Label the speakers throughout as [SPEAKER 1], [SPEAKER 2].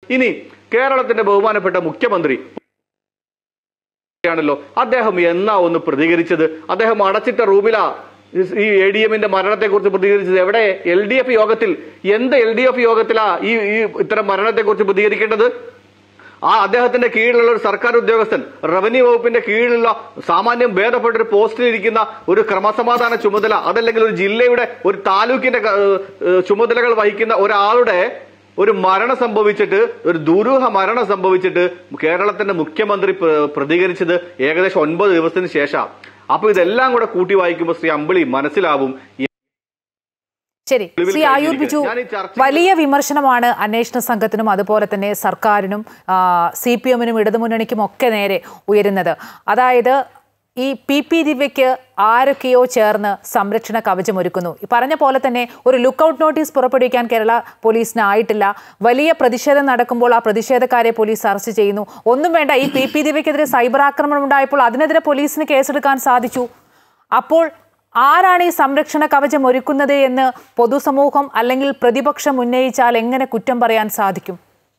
[SPEAKER 1] ഇനി കേരളത്തിന്റെ ബഹുമാനപ്പെട്ട മുഖ്യമന്ത്രി ആണല്ലോ അദ്ദേഹം എന്നാ ഒന്ന് പ്രതികരിച്ചത് അദ്ദേഹം അടച്ചിട്ട റൂമിലാ ഈ എ ഡി എമ്മിന്റെ മരണത്തെ കുറിച്ച് പ്രതികരിച്ചത് എവിടെ എൽ ഡി എഫ് യോഗത്തിൽ എന്ത് എൽ ഡി എഫ് യോഗത്തിലാ ഈ ഈ ഇത്തരം മരണത്തെ കുറിച്ച് പ്രതികരിക്കേണ്ടത് ആ അദ്ദേഹത്തിന്റെ കീഴിലുള്ള ഒരു സർക്കാർ ഉദ്യോഗസ്ഥൻ റവന്യൂ വകുപ്പിന്റെ കീഴിലുള്ള സാമാന്യം ഭേദപ്പെട്ട ഒരു പോസ്റ്റിൽ ഇരിക്കുന്ന ഒരു ക്രമസമാധാന ചുമതല അതല്ലെങ്കിൽ ഒരു ജില്ലയുടെ ഒരു താലൂക്കിന്റെ ക- ഏഹ് ഏഹ് ചുമതലകൾ വഹിക്കുന്ന ഒരാളുടെ ഒരു മരണം സംഭവിച്ചിട്ട് ഒരു ദുരൂഹ മരണം സംഭവിച്ചിട്ട് കേരളത്തിന്റെ മുഖ്യമന്ത്രി പ്ര- പ്രതികരിച്ചത് ഏകദേശം ഒൻപത് ദിവസത്തിന് ശേഷം അപ്പൊ ഇതെല്ലാം കൂടെ കൂട്ടി വായിക്കുമ്പോൾ ശ്രീ അമ്പിളി മനസ്സിലാവും
[SPEAKER 2] ശരി ശ്രീ ആയൂർ ബിജു
[SPEAKER 1] ഞാൻ ഈ ചർച്ച-
[SPEAKER 2] വലിയ വിമർശനമാണ് അന്വേഷണ സംഘത്തിനും അതുപോലെ തന്നെ സർക്കാരിനും സി പി എമ്മിനും ഇടതുമുന്നണിക്കും ഒക്കെ നേരെ ഉയരുന്നത് അതായത് ഈ പി പി ദിവ്യയ്ക്ക് ആരൊക്കെയോ ചേർന്ന് സംരക്ഷണ കവചമൊരുക്കുന്നു ഈ പറഞ്ഞ പോലെ തന്നെ ഒരു ലുക്കൌട്ട് നോട്ടീസ് പുറപ്പെടുവിക്കാൻ കേരള പോലീസിന് ആയിട്ടില്ല വലിയ പ്രതിഷേധം നടക്കുമ്പോൾ ആ പ്രതിഷേധക്കാരെ പോലീസ് അറസ്റ്റ് ചെയ്യുന്നു ഒന്നും വേണ്ട ഈ പി പി ദിവ്യക്കെതിരെ സൈബർ ആക്രമണം ഉണ്ടായപ്പോൾ അതിനെതിരെ പോലീസിന് കേസെടുക്കാൻ സാധിച്ചു അപ്പോൾ ആരാണ് ഈ സംരക്ഷണ കവചം ഒരുക്കുന്നത് എന്ന് പൊതുസമൂഹം അല്ലെങ്കിൽ പ്രതിപക്ഷം ഉന്നയിച്ചാൽ എങ്ങനെ കുറ്റം പറയാൻ സാധിക്കും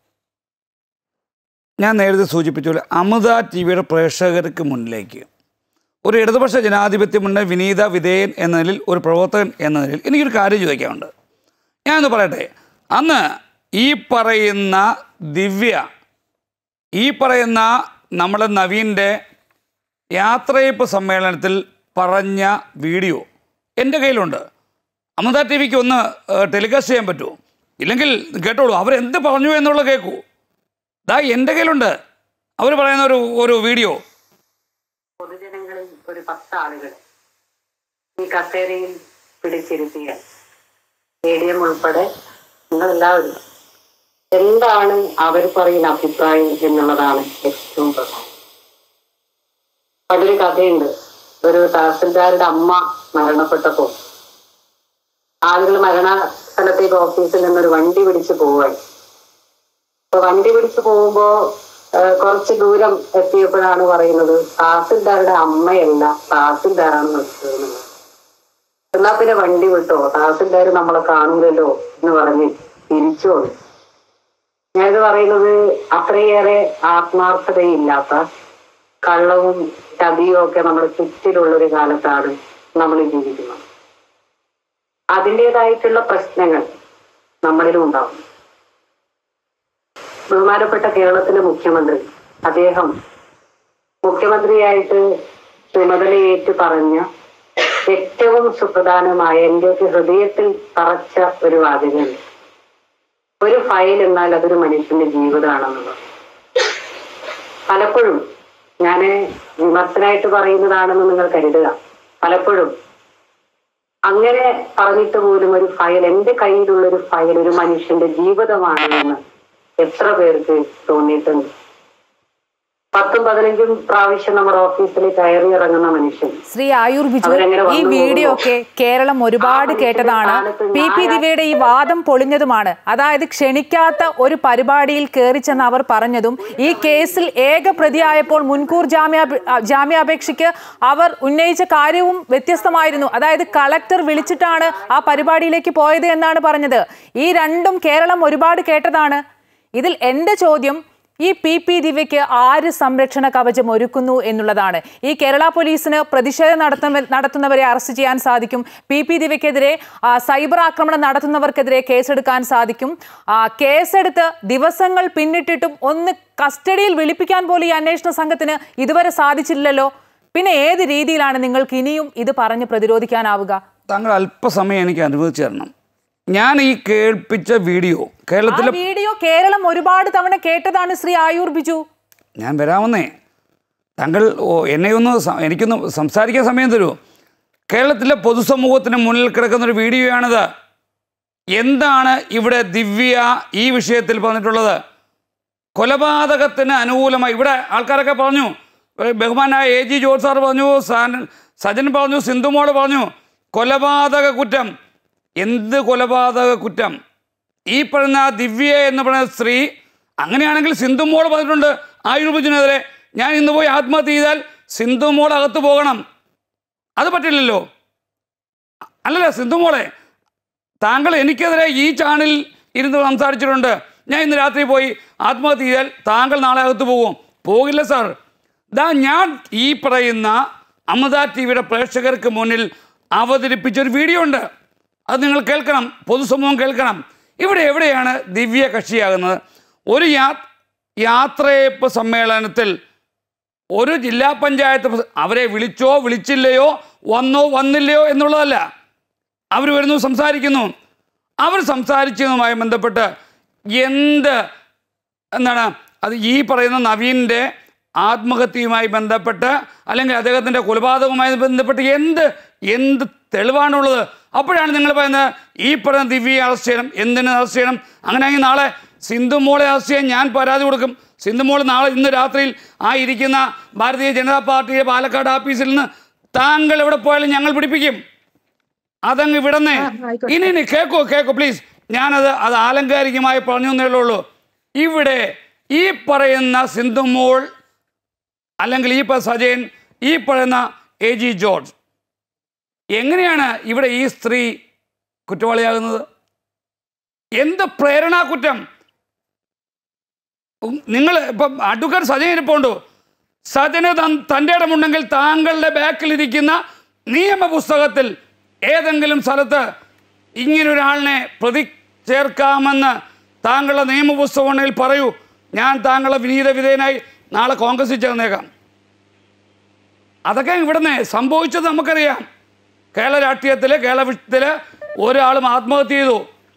[SPEAKER 3] ഞാൻ നേരത്തെ സൂചിപ്പിച്ച അമൃത ടി വിയുടെ പ്രേക്ഷകർക്ക് മുന്നിലേക്ക് ഒരു ഇടതുപക്ഷ ജനാധിപത്യ മുന്നേ വിനീത വിധേയൻ എന്ന നിലയിൽ ഒരു പ്രവർത്തകൻ എന്ന നിലയിൽ എനിക്കൊരു കാര്യം ചോദിക്കാനുണ്ട് ഞാനൊന്ന് പറയട്ടെ അന്ന് ഈ പറയുന്ന ദിവ്യ ഈ പറയുന്ന നമ്മുടെ നവീൻ്റെ യാത്രയപ്പ് സമ്മേളനത്തിൽ പറഞ്ഞ വീഡിയോ എൻ്റെ കയ്യിലുണ്ട് അമൃത ടി വിക്ക് ഒന്ന് ടെലികാസ്റ്റ് ചെയ്യാൻ പറ്റുമോ ഇല്ലെങ്കിൽ കേട്ടോളൂ അവരെന്ത് പറഞ്ഞു എന്നുള്ളത് കേൾക്കൂ ദാ എൻ്റെ കയ്യിലുണ്ട് അവർ പറയുന്ന ഒരു ഒരു വീഡിയോ
[SPEAKER 4] പൊതുജനങ്ങളിൽ ഒരു പത്ത് ആളുകൾ ഈ കസേരയിൽ പിടിച്ചിരുത്തിയ സ്റ്റേഡിയം ഉൾപ്പെടെ നിങ്ങളെല്ലാവരും എന്താണ് അവർ പറയുന്ന അഭിപ്രായം എന്നുള്ളതാണ് ഏറ്റവും പ്രധാനം പണ്ടൊരു കഥയുണ്ട് ഒരു തഹസിൽദാരുടെ അമ്മ മരണപ്പെട്ടപ്പോ ആളുകൾ മരണ സ്ഥലത്തേക്ക് ഓഫീസിൽ നിന്നൊരു വണ്ടി പിടിച്ച് പോവുകയാണ് അപ്പൊ വണ്ടി പിടിച്ചു പോകുമ്പോ ആ, കുറച്ച് ദൂരം എത്തിയപ്പോഴാണ് പറയുന്നത് തഹസിൽദാരുടെ അമ്മയല്ല തഹസിൽദാരാണ് നിർത്തുന്നത് എന്നാ പിന്നെ വണ്ടി വിട്ടോ തഹസിൽദാർ നമ്മളെ കാണൂലല്ലോ എന്ന് പറഞ്ഞ് തിരിച്ചു വന്നു ഞാനിത് പറയുന്നത് അത്രയേറെ ആത്മാർത്ഥതയില്ലാത്ത കള്ളവും ചതിയും ഒക്കെ നമ്മുടെ ചുറ്റിലുള്ള ഒരു കാലത്താണ് നമ്മൾ ജീവിക്കുന്നത് അതിൻ്റെതായിട്ടുള്ള പ്രശ്നങ്ങൾ നമ്മളിലും ഉണ്ടാവും ബഹുമാനപ്പെട്ട കേരളത്തിലെ മുഖ്യമന്ത്രി അദ്ദേഹം മുഖ്യമന്ത്രിയായിട്ട് ചുമതലയേറ്റ് പറഞ്ഞ ഏറ്റവും സുപ്രധാനമായ എന്റെയൊക്കെ ഹൃദയത്തിൽ തറച്ച ഒരു വാചകമുണ്ട് ഒരു ഫയൽ എന്നാൽ അതൊരു മനുഷ്യന്റെ ജീവിതമാണെന്നുള്ളത് പലപ്പോഴും ഞാൻ വിമർശനമായിട്ട് പറയുന്നതാണെന്ന് നിങ്ങൾ കരുതുക പലപ്പോഴും അങ്ങനെ പറഞ്ഞിട്ട് പോലും ഒരു ഫയൽ എന്റെ കയ്യിലുള്ള ഒരു ഫയൽ ഒരു മനുഷ്യന്റെ ജീവിതമാണ് എന്ന് എത്ര പേർക്ക് തോന്നിയിട്ടുണ്ട് പത്തും പതിനഞ്ചും പ്രാവശ്യം നമ്മുടെ ഓഫീസിൽ കയറി ഇറങ്ങുന്ന മനുഷ്യൻ
[SPEAKER 2] ശ്രീ ആയൂർ ബിജു
[SPEAKER 4] അവരെങ്ങനെ
[SPEAKER 2] ഈ
[SPEAKER 4] വന്നു
[SPEAKER 2] വീഡിയോ
[SPEAKER 4] പോകുന്നു?
[SPEAKER 2] ഒക്കെ കേരളം ഒരുപാട്
[SPEAKER 4] ആ
[SPEAKER 2] കേട്ടതാണ്
[SPEAKER 4] കാലത്ത്
[SPEAKER 2] പി പി
[SPEAKER 4] ഞാൻ-
[SPEAKER 2] ദിവ്യയുടെ ഈ വാദം പൊളിഞ്ഞതുമാണ് അതായത് ക്ഷണിക്കാത്ത ഒരു പരിപാടിയിൽ കയറിച്ചെന്ന് അവർ പറഞ്ഞതും ഈ കേസിൽ ഏക പ്രതിയായപ്പോൾ മുൻകൂർ ജാമ്യ ജാമ്യാപേക്ഷയ്ക്ക് അവർ ഉന്നയിച്ച കാര്യവും വ്യത്യസ്തമായിരുന്നു അതായത് കളക്ടർ വിളിച്ചിട്ടാണ് ആ പരിപാടിയിലേക്ക് പോയത് എന്നാണ് പറഞ്ഞത് ഈ രണ്ടും കേരളം ഒരുപാട് കേട്ടതാണ് ഇതിൽ എൻ്റെ ചോദ്യം ഈ പി പി ദിവ്യയ്ക്ക് ആര് സംരക്ഷണ കവചം ഒരുക്കുന്നു എന്നുള്ളതാണ് ഈ കേരള പോലീസിന് പ്രതിഷേധം നടത്തുന്ന നടത്തുന്നവരെ അറസ്റ്റ് ചെയ്യാൻ സാധിക്കും പി പി ദിവ്യക്കെതിരെ ആ, സൈബർ ആക്രമണം നടത്തുന്നവർക്കെതിരെ കേസെടുക്കാൻ സാധിക്കും ആ, കേസെടുത്ത് ദിവസങ്ങൾ പിന്നിട്ടിട്ടും ഒന്ന് കസ്റ്റഡിയിൽ വിളിപ്പിക്കാൻ പോലും ഈ അന്വേഷണ സംഘത്തിന് ഇതുവരെ സാധിച്ചില്ലല്ലോ പിന്നെ ഏത് രീതിയിലാണ് നിങ്ങൾക്ക് ഇനിയും ഇത് പറഞ്ഞ് പ്രതിരോധിക്കാനാവുക
[SPEAKER 3] താങ്കൾ അല്പസമയം എനിക്ക് അനുവദിച്ചു തരണം ഞാൻ ഈ കേൾപ്പിച്ച വീഡിയോ
[SPEAKER 2] ആ
[SPEAKER 3] കേരളത്തിലെ
[SPEAKER 2] വീഡിയോ കേരളം ഒരുപാട് തവണ കേട്ടതാണ് ശ്രീ ആയൂർ ബിജു
[SPEAKER 3] ഞാൻ വരാമെന്നേ താങ്കൾ ഓ, എന്നെ ഒന്ന് സ- എനിക്കൊന്ന് സംസാരിക്കാൻ സമയം തരൂ കേരളത്തിലെ പൊതുസമൂഹത്തിന് മുന്നിൽ കിടക്കുന്ന ഒരു വീഡിയോയാണിത് എന്താണ് ഇവിടെ ദിവ്യ ഈ വിഷയത്തിൽ പറഞ്ഞിട്ടുള്ളത് കൊലപാതകത്തിന് അനുകൂലമായി ഇവിടെ ആൾക്കാരൊക്കെ പറഞ്ഞു ഏ, ബഹുമാനായ എ ജി ജോർജ് സാർ പറഞ്ഞു സാൻ- സജൻ പറഞ്ഞു സിന്ധുമോള് പറഞ്ഞു കൊലപാതക കുറ്റം എന്ത് കൊലപാതക കുറ്റം ഈ പറയുന്ന ദിവ്യ എന്ന് പറയുന്ന സ്ത്രീ അങ്ങനെയാണെങ്കിൽ സിന്ധുമോൾ പറഞ്ഞിട്ടുണ്ട് ആയുർബുജിനെതിരെ ഞാൻ ഇന്ന് പോയി ആത്മഹത്യ ചെയ്താൽ സിന്ധുമോൾ അകത്ത് പോകണം അത് പറ്റില്ലല്ലോ അല്ലല്ല സിന്ധുമോളെ താങ്കൾ എനിക്കെതിരെ ഈ ചാനലിൽ ഇരുന്ന് സംസാരിച്ചിട്ടുണ്ട് ഞാൻ ഇന്ന് രാത്രി പോയി ആത്മഹത്യ ചെയ്താൽ താങ്കൾ നാളെ അകത്ത് പോകും പോകില്ല സാർ ദാ ഞാൻ ഈ പറയുന്ന അമൃത ടി വിയുടെ പ്രേക്ഷകർക്ക് മുന്നിൽ അവതരിപ്പിച്ചൊരു വീഡിയോ ഉണ്ട് അത് നിങ്ങൾ കേൾക്കണം പൊതുസമൂഹം കേൾക്കണം ഇവിടെ എവിടെയാണ് ദിവ്യ കക്ഷിയാകുന്നത് ഒരു യാ യാത്രയപ്പ് സമ്മേളനത്തിൽ ഒരു ജില്ലാ പഞ്ചായത്ത് പ്രസി- അവരെ വിളിച്ചോ വിളിച്ചില്ലയോ വന്നോ വന്നില്ലയോ എന്നുള്ളതല്ല അവർ വരുന്നു സംസാരിക്കുന്നു അവർ സംസാരിച്ചതുമായി ബന്ധപ്പെട്ട് എന്ത് എന്താണ് അത് ഈ പറയുന്ന നവീൻ്റെ ആത്മഹത്യയുമായി ബന്ധപ്പെട്ട് അല്ലെങ്കിൽ അദ്ദേഹത്തിൻ്റെ കൊലപാതകവുമായി ബന്ധപ്പെട്ട് എന്ത് എന്ത് തെളിവാണുള്ളത് അപ്പോഴാണ് നിങ്ങൾ പറയുന്നത് ഈ പറയുന്ന ദിവ്യയെ അറസ്റ്റ് ചെയ്യണം എന്തിനു അറസ്റ്റ് ചെയ്യണം അങ്ങനെയാണെങ്കിൽ നാളെ സിന്ധു മോളെ അറസ്റ്റ് ചെയ്യാൻ ഞാൻ പരാതി കൊടുക്കും സിന്ധു മോൾ നാളെ ഇന്ന് രാത്രിയിൽ ആ ഇരിക്കുന്ന ഭാരതീയ ജനതാ പാർട്ടിയുടെ പാലക്കാട് ഓഫീസിൽ നിന്ന് താങ്കൾ എവിടെ പോയാലും ഞങ്ങൾ പിടിപ്പിക്കും അതങ്ങ് വിടന്നേ ഇനി ഇനി കേക്കോ കേക്കോ പ്ലീസ് ഞാനത് അത് ആലങ്കാരികമായി പറഞ്ഞു എന്നേ ഉള്ളൂ ഇവിടെ ഈ പറയുന്ന സിന്ധുമോൾ അല്ലെങ്കിൽ ഈ പ- സജയൻ ഈ പറയുന്ന എ ജി ജോർജ് എങ്ങനെയാണ് ഇവിടെ ഈ സ്ത്രീ കുറ്റവാളിയാകുന്നത് എന്ത് പ്രേരണാ കുറ്റം നിങ്ങൾ ഇപ്പം അഡ്വക്കേറ്റ് സജയൻ ഇരിപ്പുണ്ടോ സജന് തൻ- തൻ്റെ ഇടമുണ്ടെങ്കിൽ താങ്കളുടെ ബാക്കിലിരിക്കുന്ന നിയമ പുസ്തകത്തിൽ ഏതെങ്കിലും സ്ഥലത്ത് ഇങ്ങനൊരാളിനെ പ്രതി ചേർക്കാമെന്ന് താങ്കളുടെ നിയമപുസ്തകം ഉണ്ടെങ്കിൽ പറയൂ ഞാൻ താങ്കളെ വിനീത വിധേയനായി നാളെ കോൺഗ്രസിൽ ചേർന്നേക്കാം അതൊക്കെ ഇവിടുന്ന് സംഭവിച്ചത് നമുക്കറിയാം കേരള രാഷ്ട്രീയത്തിൽ കേരള വിഷയത്തിൽ ഒരാളും ആത്മഹത്യ ചെയ്തു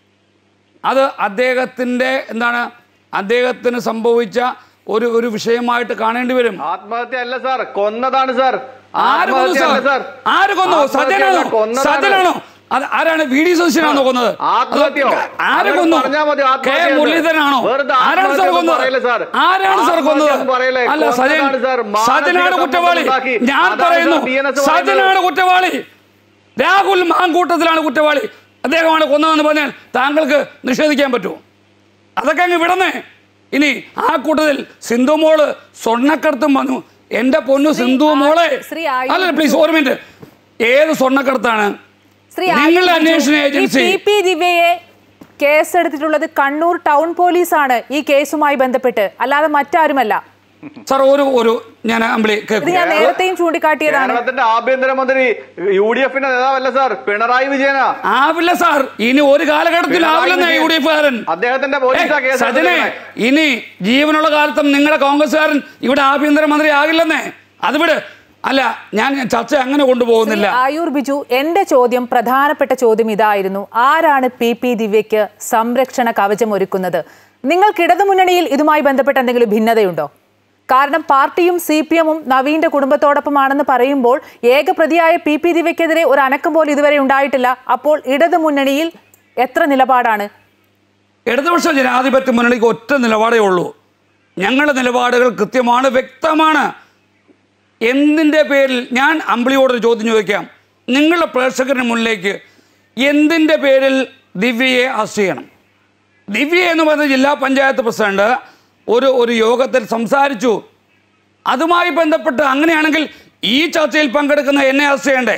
[SPEAKER 3] അത് അദ്ദേഹത്തിൻ്റെ എന്താണ് അദ്ദേഹത്തിന് സംഭവിച്ച ഒരു ഒരു വിഷയമായിട്ട് കാണേണ്ടി വരും
[SPEAKER 1] ആത്മഹത്യ അല്ല സാർ കൊന്നതാണ് സാർ
[SPEAKER 3] ആര് കൊന്നു
[SPEAKER 1] ആത്മഹത്യ അല്ല
[SPEAKER 3] സാർ
[SPEAKER 1] സാർ
[SPEAKER 3] ആര് കൊന്നു
[SPEAKER 1] ആത്മഹത്യ
[SPEAKER 3] സജനാണോ
[SPEAKER 1] അല്ല, കൊന്നതാണ്.
[SPEAKER 3] സജനാണോ അത് ആരാണ് വി ഡി സതീശനാണോ കൊന്നത്
[SPEAKER 1] ആത്മഹത്യയോ?
[SPEAKER 3] അതോ ആര്
[SPEAKER 1] അങ്ങനെ
[SPEAKER 3] കൊന്നു
[SPEAKER 1] പറഞ്ഞാ മതി,
[SPEAKER 3] കെ
[SPEAKER 1] ആത്മഹത്യ എന്ന്.
[SPEAKER 3] മുരളീധരനാണോ
[SPEAKER 1] വെറുതെ
[SPEAKER 3] ആരാണ് സാർ
[SPEAKER 1] ആത്മഹത്യ
[SPEAKER 3] കൊന്നത്
[SPEAKER 1] പറയല്ലേ സാർ?
[SPEAKER 3] ആരാണ് സാർ
[SPEAKER 1] ആത്മഹത്യ
[SPEAKER 3] കൊന്നത്
[SPEAKER 1] എന്ന് പറയല്ലേ?
[SPEAKER 3] അല്ല സജൻ
[SPEAKER 1] കൊന്നതാണ് സാർ. മാനസിക
[SPEAKER 3] സജനാണ്
[SPEAKER 1] സമ്മർദ്ദം
[SPEAKER 3] കുറ്റവാളി
[SPEAKER 1] ഉണ്ടാക്കി.
[SPEAKER 3] ഞാൻ
[SPEAKER 1] അതാണ്
[SPEAKER 3] പറയുന്നു
[SPEAKER 1] സാർ DNS പറയുന്നത്.
[SPEAKER 3] സജനാണ് കുറ്റവാളി രാഹുൽ മാങ്കൂട്ടത്തിലാണ് കുറ്റവാളി അദ്ദേഹമാണ് കൊന്നതെന്ന് പറഞ്ഞാൽ താങ്കൾക്ക് നിഷേധിക്കാൻ പറ്റുമോ അതൊക്കെ അങ്ങ് വിടന്നേ ഇനി ആ കൂട്ടത്തിൽ സിന്ധു മോള് സ്വർണ്ണക്കടത്തും വന്നു എന്റെ പൊന്നു സിന്ധു
[SPEAKER 2] ആ-
[SPEAKER 3] മോളെ
[SPEAKER 2] ശ്രീ ആയൂർ
[SPEAKER 3] അല്ല പ്ലീസ് ഒരു മിനിറ്റ് ഏത് സ്വർണ്ണക്കടത്താണ്
[SPEAKER 2] ശ്രീ
[SPEAKER 3] നിങ്ങളുടെ
[SPEAKER 2] ആയൂർ
[SPEAKER 3] അന്വേഷണ
[SPEAKER 2] ബിജു, ഈ
[SPEAKER 3] ഏജൻസി
[SPEAKER 2] പി പി ദിവ്യയെ കേസെടുത്തിട്ടുള്ളത് കണ്ണൂർ ടൗൺ പോലീസാണ് ഈ കേസുമായി ബന്ധപ്പെട്ട് അല്ലാതെ മറ്റാരുമല്ല
[SPEAKER 3] സാർ ഒരു ഒരു ഞാൻ അമ്പിളി
[SPEAKER 2] ഇത്
[SPEAKER 3] കേൾക്കും
[SPEAKER 2] ഞാൻ നേരത്തെയും ചൂണ്ടിക്കാട്ടിയതാണ്
[SPEAKER 1] കേരളത്തിന്റെ ആഭ്യന്തരമന്ത്രി യു ഡി എഫിന്റെ നേതാവല്ല സാർ പിണറായി വിജയനാ
[SPEAKER 3] ആവില്ല സാർ ഇനി ഒരു കാലഘട്ടത്തിൽ ആവില്ലെന്നേ യു ഡി എഫുകാരൻ
[SPEAKER 1] അദ്ദേഹത്തിന്റെ പോലീസാ കേസ്
[SPEAKER 3] സജനെ
[SPEAKER 1] എടുത്തിരിക്കുന്നത്.
[SPEAKER 3] ഇനി ജീവനുള്ള കാലത്തും നിങ്ങളുടെ കോൺഗ്രസ്സുകാരൻ ഇവിടെ ആഭ്യന്തരമന്ത്രി ആകില്ലെന്നേ അത് വിട് അല്ല ഞാൻ ചർച്ച അങ്ങനെ കൊണ്ടുപോകുന്നില്ല
[SPEAKER 2] ശ്രീ ആയൂർ ബിജു എന്റെ ചോദ്യം പ്രധാനപ്പെട്ട ചോദ്യം ഇതായിരുന്നു ആരാണ് പി പി ദിവ്യയ്ക്ക് സംരക്ഷണ കവചം ഒരുക്കുന്നത് നിങ്ങൾക്ക് ഇടതുമുന്നണിയിൽ ഇതുമായി ബന്ധപ്പെട്ട എന്തെങ്കിലും ഭിന്നതയുണ്ടോ കാരണം പാർട്ടിയും സി പി എമ്മും നവീന്റെ കുടുംബത്തോടൊപ്പമാണെന്ന് പറയുമ്പോൾ ഏകപ്രതിയായ പി പി ദിവ്യക്കെതിരെ ഒരു അനക്കം പോലും ഇതുവരെ ഉണ്ടായിട്ടില്ല അപ്പോൾ ഇടതുമുന്നണിയിൽ എത്ര നിലപാടാണ്
[SPEAKER 3] ഇടതുപക്ഷ ജനാധിപത്യ മുന്നണിക്ക് ഒറ്റ നിലപാടേ ഉള്ളൂ ഞങ്ങളുടെ നിലപാടുകൾ കൃത്യമാണ് വ്യക്തമാണ് എന്തിൻ്റെ പേരിൽ ഞാൻ അമ്പിളിയോടൊരു ചോദ്യം ചോദിക്കാം നിങ്ങളുടെ പ്രേക്ഷകരുടെ മുന്നിലേക്ക് എന്തിൻ്റെ പേരിൽ ദിവ്യയെ അറസ്റ്റ് ചെയ്യണം ദിവ്യ എന്ന് പറയുന്ന ജില്ലാ പഞ്ചായത്ത് പ്രസിഡന്റ് ഒരു ഒരു യോഗത്തിൽ സംസാരിച്ചു അതുമായി ബന്ധപ്പെട്ട് അങ്ങനെയാണെങ്കിൽ ഈ ചർച്ചയിൽ പങ്കെടുക്കുന്ന എന്നെ അറസ്റ്റ് ചെയ്യണ്ടേ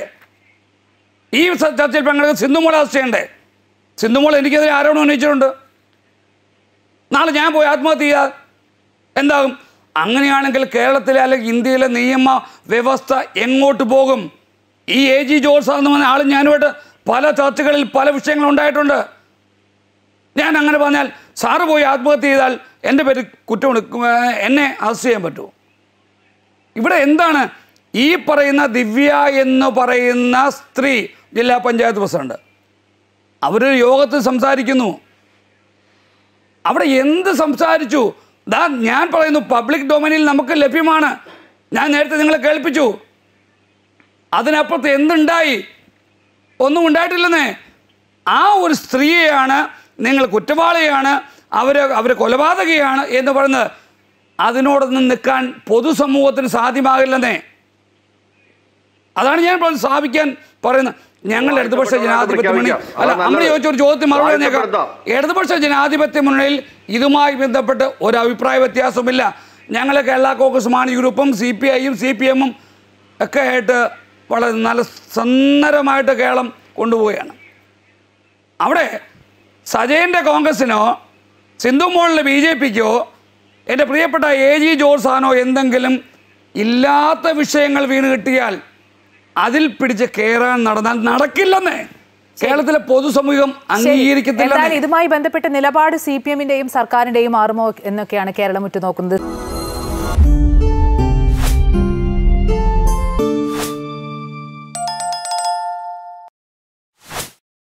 [SPEAKER 3] ഈ സ- ചർച്ചയിൽ പങ്കെടുക്കുന്ന സിന്ധുമോളെ അറസ്റ്റ് ചെയ്യണ്ടേ സിന്ധുമോൾ എനിക്കെതിരെ ആരോടും ഉന്നയിച്ചിട്ടുണ്ട് നാളെ ഞാൻ പോയി ആത്മഹത്യ ചെയ്യാൻ എന്താകും അങ്ങനെയാണെങ്കിൽ കേരളത്തിലെ അല്ലെങ്കിൽ ഇന്ത്യയിലെ നിയമ വ്യവസ്ഥ എങ്ങോട്ട് പോകും ഈ എ ജി ജോർജ് എന്ന് പറഞ്ഞ ആളും ഞാനുമായിട്ട് പല ചർച്ചകളിൽ പല വിഷയങ്ങളും ഉണ്ടായിട്ടുണ്ട് ഞാൻ അങ്ങനെ പറഞ്ഞാൽ സാറ് പോയി ആത്മഹത്യ ചെയ്താൽ എൻ്റെ പേര് കുറ്റം എടുക്കും ഏർ എന്നെ അറസ്റ്റ് ചെയ്യാൻ പറ്റുമോ ഇവിടെ എന്താണ് ഈ പറയുന്ന ദിവ്യ എന്ന് പറയുന്ന സ്ത്രീ ജില്ലാ പഞ്ചായത്ത് പ്രസിഡന്റ് അവരൊരു യോഗത്തിൽ സംസാരിക്കുന്നു അവിടെ എന്ത് സംസാരിച്ചു ദാ ഞാൻ പറയുന്നു പബ്ലിക് ഡൊമൈനിൽ നമുക്ക് ലഭ്യമാണ് ഞാൻ നേരത്തെ നിങ്ങളെ കേൾപ്പിച്ചു അതിനപ്പുറത്ത് എന്തുണ്ടായി ഒന്നും ഉണ്ടായിട്ടില്ലെന്നേ ആ ഒരു സ്ത്രീയെയാണ് നിങ്ങൾ കുറ്റവാളിയാണ് അവർ അവർ കൊലപാതകയാണ് എന്ന് പറയുന്നത് അതിനോടൊന്നും നിൽക്കാൻ പൊതുസമൂഹത്തിന് സാധ്യമാകില്ലെന്നേ അതാണ് ഞാൻ പറഞ്ഞത് സ്ഥാപിക്കാൻ പറയുന്നത് ഞങ്ങൾ ഇടതുപക്ഷ ജനാധിപത്യ മുന്നണി അല്ല നമ്മൾ ചോദിച്ച ഒരു ചോദ്യത്തിന് മറുപടി തന്നേക്കാം ഇടതുപക്ഷ ജനാധിപത്യ മുന്നണിയിൽ ഇതുമായി ബന്ധപ്പെട്ട് ഒരു അഭിപ്രായ വ്യത്യാസമില്ല ഞങ്ങൾ കേരള കോൺഗ്രസ് മാണി ഗ്രൂപ്പും സി പി ഐയും സി പി എമ്മും ഒക്കെ ആയിട്ട് വളരെ നല്ല സന്നരമായിട്ട് കേരളം കൊണ്ടുപോവുകയാണ് അവിടെ സജയൻ്റെ കോൺഗ്രസിനോ സിന്ധു മോളിലെ ബി ജെ പിക്കോ എൻ്റെ പ്രിയപ്പെട്ട എ ജി ജോർസാനോ എന്തെങ്കിലും ഇല്ലാത്ത വിഷയങ്ങൾ വീണ് കിട്ടിയാൽ അതിൽ പിടിച്ച് കയറാൻ നടന്നാൽ നടക്കില്ലെന്നേ കേരളത്തിലെ പൊതുസമൂഹം
[SPEAKER 2] ശരി.
[SPEAKER 3] അംഗീകരിക്കത്തില്ല
[SPEAKER 2] എന്തായാലും ഇതുമായി ബന്ധപ്പെട്ട നിലപാട് സി പി എമ്മിന്റെയും സർക്കാരിന്റെയും മാറുമോ എന്നൊക്കെയാണ് കേരളം ഉറ്റുനോക്കുന്നത്